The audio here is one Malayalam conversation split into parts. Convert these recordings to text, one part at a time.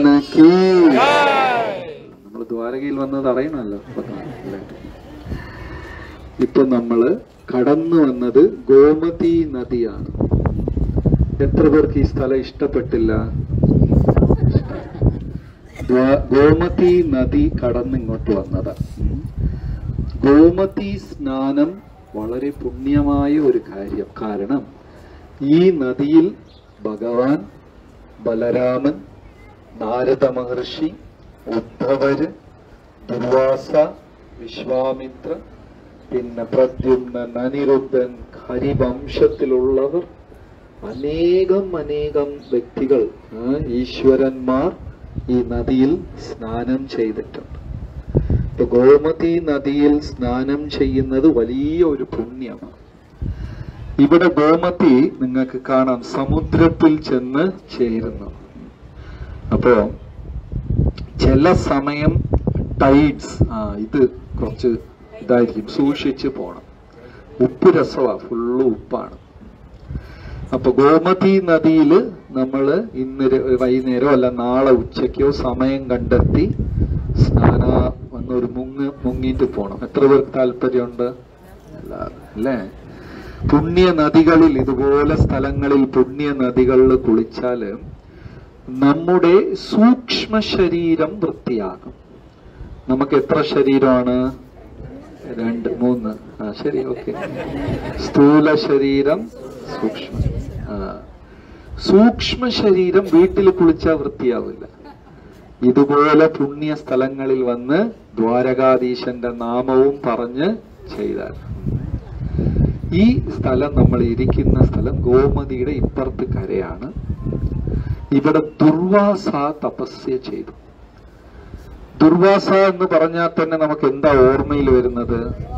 നമ്മൾ ദ്വാരകയിൽ വന്നത് അറിയണമല്ലോ ഇപ്പൊ നമ്മള് കടന്നു വന്നത് ഗോമതി നദിയാണ് എത്ര പേർക്ക് ഈ സ്ഥലം ഇഷ്ടപ്പെട്ടില്ല ദ്വാ- ഗോമതി നദി കടന്ന് ഇങ്ങോട്ട് വന്നതാ ഉം. ഗോമതി സ്നാനം വളരെ പുണ്യമായ ഒരു കാര്യം കാരണം ഈ നദിയിൽ ഭഗവാൻ ബലരാമൻ നാരദ മഹർഷി ഉദ്ധവര് ദുർവാസ വിശ്വാമിത്ര പിന്നെ പ്രദ്യുമ്നൻ അനിരുദ്ധൻ ഹരിവംശത്തിലുള്ളവർ അനേകം അനേകം വ്യക്തികൾ ആ, ഈശ്വരന്മാർ ഈ നദിയിൽ സ്നാനം ചെയ്തിട്ടുണ്ട് ഇപ്പൊ ഗോമതി നദിയിൽ സ്നാനം ചെയ്യുന്നത് വലിയ ഒരു പുണ്യമാണ് ഇവിടെ ഗോമതി നിങ്ങൾക്ക് കാണാം സമുദ്രത്തിൽ ചെന്ന് ചേരുന്നു അപ്പോ ചില സമയം ടൈഡ്സ് ആ ഇത് കുറച്ച് ഇതായിരിക്കും സൂക്ഷിച്ച് പോണം ഉപ്പ് രസമാ ഫുള്ള് ഉപ്പാണ് അപ്പൊ ഗോമതി നദിയിൽ നമ്മൾ ഇന്ന് ര- വൈകുന്നേരമോ അല്ല നാളെ ഉച്ചയ്ക്കോ സമയം കണ്ടെത്തി സ്നാന വന്നൊരു മുങ്ങ് മുങ്ങിയിട്ട് പോണം എത്ര പേർക്ക് താല്പര്യമുണ്ട് എല്ലാവരും അല്ലേ പുണ്യ നദികളിൽ ഇതുപോലെ സ്ഥലങ്ങളിൽ പുണ്യ നദികളിൽ കുളിച്ചാല് നമ്മുടെ സൂക്ഷ്മ ശരീരം വൃത്തിയാകും നമുക്ക് എത്ര ശരീരമാണ് രണ്ട് മൂന്ന് ആ ശരി ഓക്കെ സ്ഥൂല ശരീരം സൂക്ഷ്മ ആ സൂക്ഷ്മ ശരീരം വീട്ടിൽ കുളിച്ചാൽ വൃത്തിയാവില്ല ഇതുപോലെ പുണ്യ സ്ഥലങ്ങളിൽ വന്ന് ദ്വാരകാധീശന്റെ നാമവും പറഞ്ഞ് ചെയ്താൽ ഈ സ്ഥലം നമ്മൾ ഇരിക്കുന്ന സ്ഥലം ഗോമതിയുടെ ഇപ്പുറത്ത് കരയാണ് ഇവിടെ ദുർവാസ തപസ്യ ചെയ്തു ദുർവാസ എന്ന് പറഞ്ഞാൽ തന്നെ നമുക്ക് എന്താ ഓർമ്മയിൽ വരുന്നത്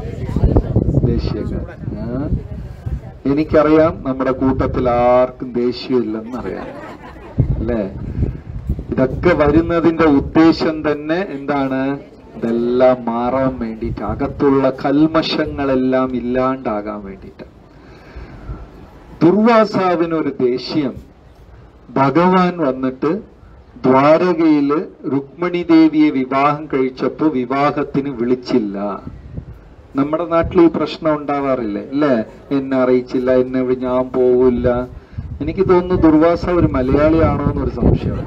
ദേശീയക്കാരൻ ആ? എനിക്കറിയാം നമ്മുടെ കൂട്ടത്തിൽ ആർക്കും ദേഷ്യമില്ലെന്ന് അറിയാം അല്ലേ ഇതൊക്കെ വരുന്നതിന്റെ ഉദ്ദേശം തന്നെ എന്താണ് ഇതെല്ലാം മാറാൻ വേണ്ടിയിട്ട് അകത്തുള്ള കൽമഷങ്ങളെല്ലാം ഇല്ലാണ്ടാകാൻ വേണ്ടിയിട്ട് ദുർവാസാവിനൊരു ദേഷ്യം ഭഗവാൻ വന്നിട്ട് ദ്വാരകയില് രുക്മിണി ദേവിയെ വിവാഹം കഴിച്ചപ്പോ വിവാഹത്തിന് വിളിച്ചില്ല നമ്മുടെ നാട്ടിൽ ഈ പ്രശ്നം ഉണ്ടാവാറില്ലേ അല്ലേ എന്നെ അറിയിച്ചില്ല എന്നെ വി- ഞാൻ പോവില്ല എനിക്ക് തോന്നുന്നു ദുർവാസ ഒരു മലയാളിയാണോ എന്നൊരു സംശയം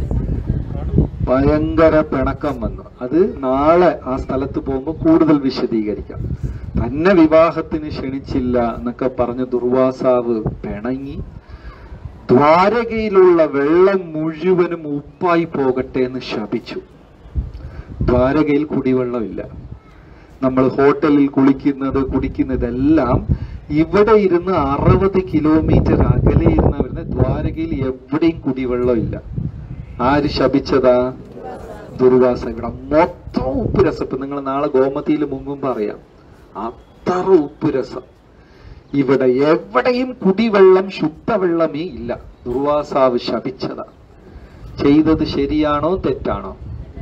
ഭയങ്കര പിണക്കം വന്നു അത് നാളെ ആ സ്ഥലത്ത് പോകുമ്പോൾ കൂടുതൽ വിശദീകരിക്കാം തന്നെ വിവാഹത്തിന് ക്ഷണിച്ചില്ല എന്നൊക്കെ പറഞ്ഞ് ദുർവാസാവ് പിണങ്ങി ദ്വാരകയിലുള്ള വെള്ളം മുഴുവനും ഉപ്പായി പോകട്ടെ എന്ന് ശപിച്ചു ദ്വാരകയിൽ കുടിവെള്ളമില്ല നമ്മൾ ഹോട്ടലിൽ കുളിക്കുന്നത് കുടിക്കുന്നതെല്ലാം ഇവിടെ ഇരുന്ന് അറുപത് കിലോമീറ്റർ അകലെ ഇരുന്ന് വരുന്ന ദ്വാരകയിൽ എവിടെയും കുടിവെള്ളമില്ല ആര് ശപിച്ചതാ ദുർവാസ ഇവിടെ മൊത്തം ഉപ്പ് രസം ഇപ്പൊ നിങ്ങൾ നാളെ ഗോമതിയിൽ മുങ്ങുമ്പോ അറിയാം അത്ര ഉപ്പ് രസം ഇവിടെ എവിടെയും കുടിവെള്ളം ശുദ്ധവെള്ളമേ ഇല്ല ദുർവാസാവ് ശപിച്ചതാ ചെയ്തത് ശരിയാണോ തെറ്റാണോ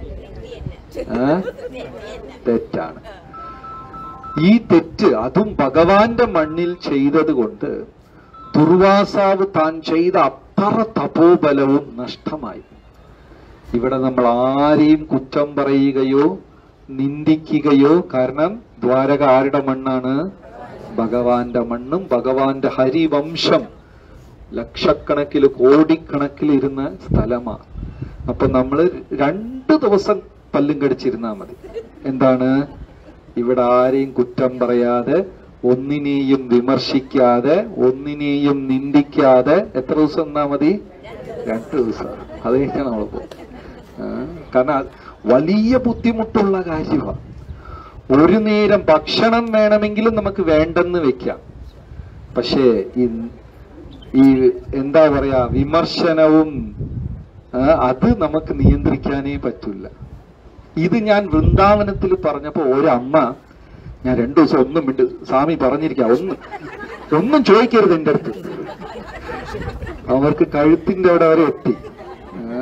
ഏ? തെറ്റാണ് ഈ തെറ്റ് അതും ഭഗവാന്റെ മണ്ണിൽ ചെയ്തത് കൊണ്ട് ദുർവാസാവ് താൻ ചെയ്ത അപ്പറ തപോബലവും നഷ്ടമായി ഇവിടെ നമ്മൾ ആരെയും കുറ്റം പറയുകയോ നിന്ദിക്കുകയോ കാരണം ദ്വാരക ആരുടെ മണ്ണാണ് ഭഗവാന്റെ മണ്ണും ഭഗവാന്റെ ഹരിവംശം ലക്ഷക്കണക്കിൽ കോടിക്കണക്കിൽ ഇരുന്ന സ്ഥലമാണ് അപ്പൊ നമ്മൾ രണ്ടു ദിവസം പല്ലും കടിച്ചിരുന്നാ മതി എന്താണ് ഇവിടെ ആരെയും കുറ്റം പറയാതെ ഒന്നിനെയും വിമർശിക്കാതെ ഒന്നിനെയും നിന്ദിക്കാതെ എത്ര ദിവസം നിന്നാ മതി രണ്ടു ദിവസം അത് കഴിഞ്ഞാൽ നമ്മൾ പോകും ആ, കാരണം അത് വലിയ ബുദ്ധിമുട്ടുള്ള കാര്യമാണ് ഒരു നേരം ഭക്ഷണം വേണമെങ്കിലും നമുക്ക് വേണ്ടെന്ന് വെക്കാം പക്ഷേ ഈ ഈ എന്താ പറയാ വിമർശനവും ആ, അത് നമുക്ക് നിയന്ത്രിക്കാനേ പറ്റില്ല ഇത് ഞാൻ വൃന്ദാവനത്തിൽ പറഞ്ഞപ്പോ ഒരമ്മ ഞാൻ രണ്ടു ദിവസം ഒന്നും മിണ്ട് സ്വാമി പറഞ്ഞിരിക്കാം ഒന്നും ഒന്നും ചോദിക്കരുത് എന്റെ അടുത്ത് അവർക്ക് കഴുത്തിന്റെ അവിടെ വരെ എത്തി ആ.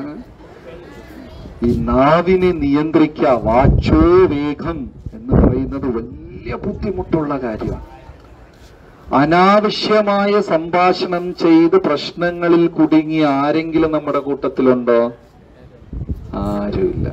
ഈ നാവിനെ നിയന്ത്രിക്കുക വാച്ചോ വേഗം എന്ന് പറയുന്നത് വലിയ ബുദ്ധിമുട്ടുള്ള കാര്യമാണ് അനാവശ്യമായ സംഭാഷണം ചെയ്ത് പ്രശ്നങ്ങളിൽ കുടുങ്ങിയ ആരെങ്കിലും നമ്മുടെ കൂട്ടത്തിലുണ്ടോ ആരുമില്ല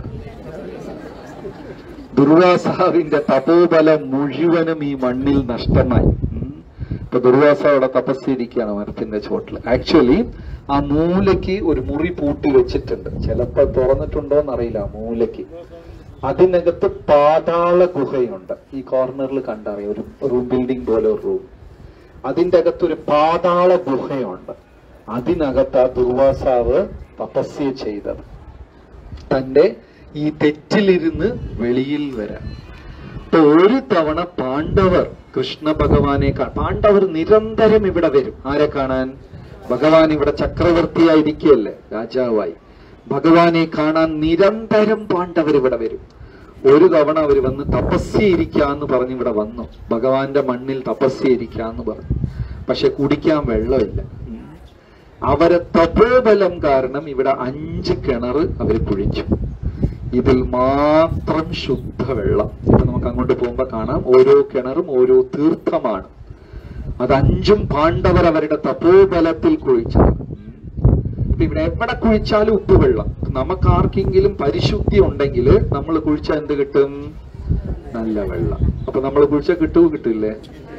ദുർവാസാവിന്റെ തപോബലം മുഴുവനും ഈ മണ്ണിൽ നഷ്ടമായി ഉം. ഇപ്പൊ ദുർവാസ അവിടെ തപസ്സിരിക്കുകയാണ് മരത്തിന്റെ ചോട്ടിൽ ആക്ച്വലി ആ മൂലയ്ക്ക് ഒരു മുറി പൂട്ടി വെച്ചിട്ടുണ്ട് ചിലപ്പോ തുറന്നിട്ടുണ്ടോ എന്നറിയില്ല ആ മൂലയ്ക്ക് അതിനകത്ത് പാതാള ഗുഹയുണ്ട് ഈ കോർണറിൽ കണ്ടറിയാം ഒരു റൂം ബിൽഡിംഗ് പോലെ ഒരു റൂം അതിന്റെ അകത്ത് ഒരു പാതാള ഗുഹയുണ്ട് അതിനകത്ത് ആ ദുർവാസാവ് തപസ്യ ചെയ്തത് തന്റെ ഈ തെറ്റിലിരുന്ന് വെളിയിൽ വരാൻ അപ്പൊ ഒരു തവണ പാണ്ഡവർ കൃഷ്ണ ഭഗവാനെ കാ- പാണ്ഡവർ നിരന്തരം ഇവിടെ വരും ആരെ കാണാൻ ഭഗവാൻ ഇവിടെ ചക്രവർത്തിയായിരിക്കുകയല്ലേ രാജാവായി ഭഗവാനെ കാണാൻ നിരന്തരം പാണ്ഡവർ ഇവിടെ വരും ഒരു തവണ അവർ വന്ന് തപസ്യയിരിക്കാന്ന് പറഞ്ഞ് ഇവിടെ വന്നു ഭഗവാന്റെ മണ്ണിൽ തപസ്യയിരിക്കാന്ന് പറഞ്ഞു പക്ഷെ കുടിക്കാൻ വെള്ളമില്ല ഉം. അവരെ തപോബലം കാരണം ഇവിടെ അഞ്ച് കിണർ അവർ കുഴിച്ചു ഇതിൽ മാത്രം ശുദ്ധവെള്ളം ഇപ്പൊ നമുക്ക് അങ്ങോട്ട് പോകുമ്പോ കാണാം ഓരോ കിണറും ഓരോ തീർത്ഥമാണ് അത് അഞ്ചും പാണ്ഡവർ അവരുടെ തപോബലത്തിൽ കുഴിച്ചത് ഇപ്പൊ ഇവിടെ എവിടെ കുഴിച്ചാലും ഉപ്പുവെള്ളം നമുക്ക് ആർക്കെങ്കിലും പരിശുദ്ധി ഉണ്ടെങ്കിൽ നമ്മൾ കുഴിച്ചാൽ എന്ത് കിട്ടും നല്ല വെള്ളം അപ്പൊ നമ്മൾ കുഴിച്ചാൽ കിട്ടുമോ കിട്ടില്ലേ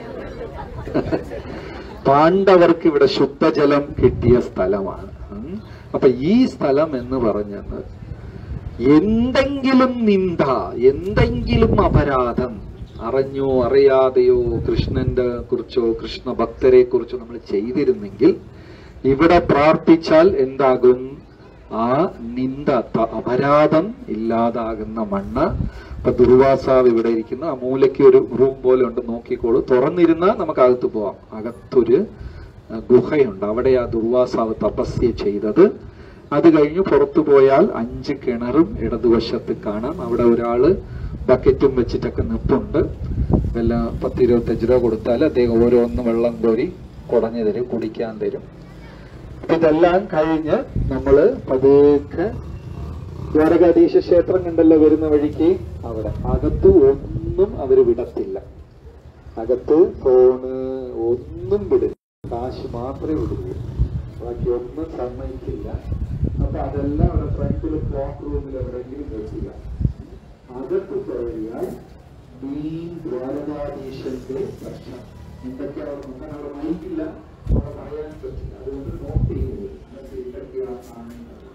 പാണ്ഡവർക്ക് ഇവിടെ ശുദ്ധജലം കിട്ടിയ സ്ഥലമാണ് ഉം. അപ്പൊ ഈ സ്ഥലം എന്ന് പറഞ്ഞത് എന്തെങ്കിലും നിന്ദ എന്തെങ്കിലും അപരാധം അറിഞ്ഞോ അറിയാതെയോ കൃഷ്ണന്റെ കുറിച്ചോ കൃഷ്ണ ഭക്തരെ കുറിച്ചോ നമ്മൾ ചെയ്തിരുന്നെങ്കിൽ ഇവിടെ പ്രാർത്ഥിച്ചാൽ എന്താകും ആ നിന്ദ ത- അപരാധം ഇല്ലാതാകുന്ന മണ്ണ് ഇപ്പൊ ദുർവാസാവ് ഇവിടെ ഇരിക്കുന്ന ആ മൂലയ്ക്ക് ഒരു റൂം പോലെ ഉണ്ട് നോക്കിക്കോളൂ തുറന്നിരുന്നാൽ നമുക്ക് അകത്ത് പോവാം അകത്തൊരു ആ, ഗുഹയുണ്ട് അവിടെ ആ ദുർവാസാവ് തപസ്യ ചെയ്തത് അത് കഴിഞ്ഞ് പുറത്തു പോയാൽ അഞ്ച് കിണറും ഇടതുവശത്ത് കാണാം അവിടെ ഒരാള് ബക്കറ്റും വെച്ചിട്ടൊക്കെ നിപ്പുണ്ട് വല്ല പത്ത് ഇരുപത്തഞ്ച് രൂപ കൊടുത്താൽ അദ്ദേഹം ഓരോന്ന് വെള്ളം കോരി കുടഞ്ഞു തരും കുടിക്കാൻ തരും അപ്പൊ ഇതെല്ലാം കഴിഞ്ഞ് നമ്മള് പതുക്കെ ദ്വാരകാധീശ ക്ഷേത്രം കണ്ടല്ലോ വരുന്ന വഴിക്ക് അവിടെ അകത്ത് ഒന്നും അവര് വിടത്തില്ല അകത്ത് ഫോണ് ഒന്നും വിടില്ല കാശ് മാത്രമേ വിടുള്ളൂ ബാക്കി ഒന്നും സമ്മതിക്കില്ല അപ്പൊ അതെല്ലാം അവിടെ ഫ്രണ്ടിൽ ക്ലോക്ക് റൂമിൽ എവിടെയെങ്കിലും വെക്കുക അകത്ത് കയറിയാൽ മെയിൻ ദ്വാരകാധീശന്റെ ദർശനം എന്തൊക്കെയാണ് അവിടെ നോക്കാൻ അവിടെ മൈക്കില്ല അവിടെ പറയാൻ പറ്റില്ല അതുകൊണ്ട് നോട്ട് ചെയ്യുന്നത് എന്നിട്ട് എന്തൊക്കെയാണ് കാണുന്നത്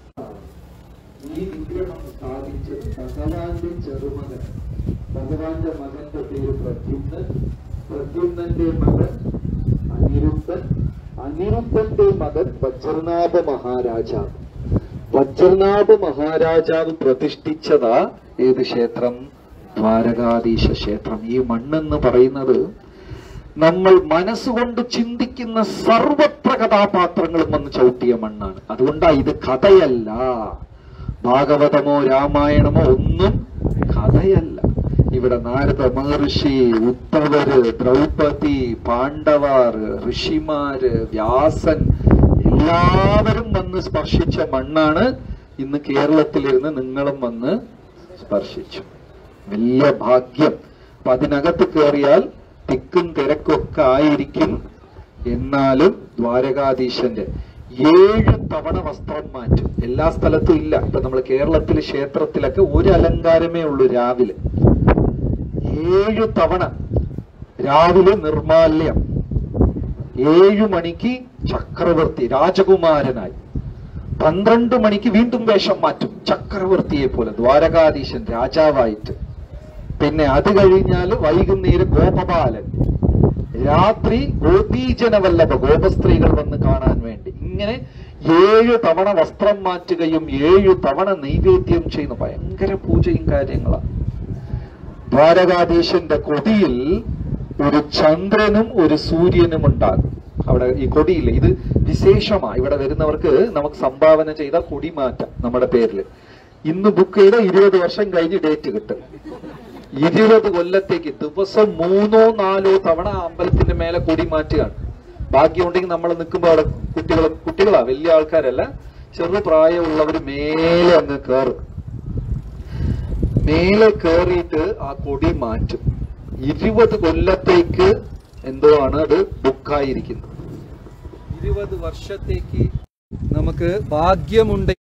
ഈ വിഗ്രഹം സ്ഥാപിച്ചത് ഭഗവാന്റെ ചെറുമകൻ ഭഗവാന്റെ മകന്റെ പേര് പ്രദ്യുമ്നൻ പ്രദ്യുമ്നന്റെ മകൻ അനിരുദ്ധൻ അനിരുദ്ധന്റെ മകൻ വജ്രനാഭ മഹാരാജാവ് വജ്രനാഭ മഹാരാജാവ് പ്രതിഷ്ഠിച്ചതാ ഏത് ക്ഷേത്രം ദ്വാരകാധീശ ക്ഷേത്രം ഈ മണ്ണെന്ന് പറയുന്നത് നമ്മൾ മനസ്സുകൊണ്ട് ചിന്തിക്കുന്ന സർവത്ര കഥാപാത്രങ്ങളും വന്ന് ചവിട്ടിയ മണ്ണാണ് അതുകൊണ്ടാ ഇത് കഥയല്ല ഭാഗവതമോ രാമായണമോ ഒന്നും കഥയല്ല ഇവിടെ നാരദ മഹർഷി ഉദ്ധവര് ദ്രൗപദി പാണ്ഡവർ ഋഷിമാര് വ്യാസൻ എല്ലാവരും വന്ന് സ്പർശിച്ച മണ്ണാണ് ഇന്ന് കേരളത്തിലിരുന്ന് നിങ്ങളും വന്ന് സ്പർശിച്ചു വലിയ ഭാഗ്യം അപ്പൊ അതിനകത്ത് കയറിയാൽ തിക്കും തിരക്കൊക്കെ ആയിരിക്കും എന്നാലും ദ്വാരകാധീശന്റെ ഏഴ് തവണ വസ്ത്രം മാറ്റും എല്ലാ സ്ഥലത്തും ഇല്ല ഇപ്പൊ നമ്മൾ കേരളത്തിൽ ക്ഷേത്രത്തിലൊക്കെ ഒരു അലങ്കാരമേ ഉള്ളൂ രാവിലെ ഏഴു തവണ രാവിലെ നിർമാല്യം ഏഴു മണിക്ക് ചക്രവർത്തി രാജകുമാരനായി പന്ത്രണ്ട് മണിക്ക് വീണ്ടും വേഷം മാറ്റും ചക്രവർത്തിയെ പോലെ ദ്വാരകാധീശൻ രാജാവായിട്ട് പിന്നെ അത് കഴിഞ്ഞാൽ വൈകുന്നേരം ഗോപപാലൻ രാത്രി ഗോപീജന വല്ലഭ ഗോപസ്ത്രീകൾ വന്ന് കാണാൻ വേണ്ടി ഇങ്ങനെ ഏഴു തവണ വസ്ത്രം മാറ്റുകയും ഏഴു തവണ നൈവേദ്യം ചെയ്യുന്ന ഭയങ്കര പൂജയും കാര്യങ്ങളാണ് ദ്വാരകാധീശന്റെ കൊടിയിൽ ഒരു ചന്ദ്രനും ഒരു സൂര്യനും ഉണ്ടാകും അവിടെ ഈ കൊടിയില്ലേ ഇത് വിശേഷമാണ് ഇവിടെ വരുന്നവർക്ക് നമുക്ക് സംഭാവന ചെയ്ത കൊടി മാറ്റാം നമ്മുടെ പേരിൽ ഇന്ന് ബുക്ക് ചെയ്ത ഇരുപത് വർഷം കഴിഞ്ഞ് ഡേറ്റ് കിട്ടും ഇരുപത് കൊല്ലത്തേക്ക് ദിവസം മൂന്നോ നാലോ തവണ ആ അമ്പലത്തിന്റെ മേലെ കൊടി മാറ്റുകയാണ് ഭാഗ്യമുണ്ടെങ്കിൽ നമ്മൾ നിൽക്കുമ്പോൾ അവിടെ കുട്ടികൾ കുട്ടികളാ വലിയ ആൾക്കാരല്ല ചെറുപ്രായമുള്ളവർ മേലെ അങ്ങ് കയറും മേലെ കയറിയിട്ട് ആ കൊടി മാറ്റും ഇരുപത് കൊല്ലത്തേക്ക് എന്തോ ആണ് അത് ബുക്കായിരിക്കുന്നത് ഇരുപത് വർഷത്തേക്ക് നമുക്ക് ഭാഗ്യമുണ്ട്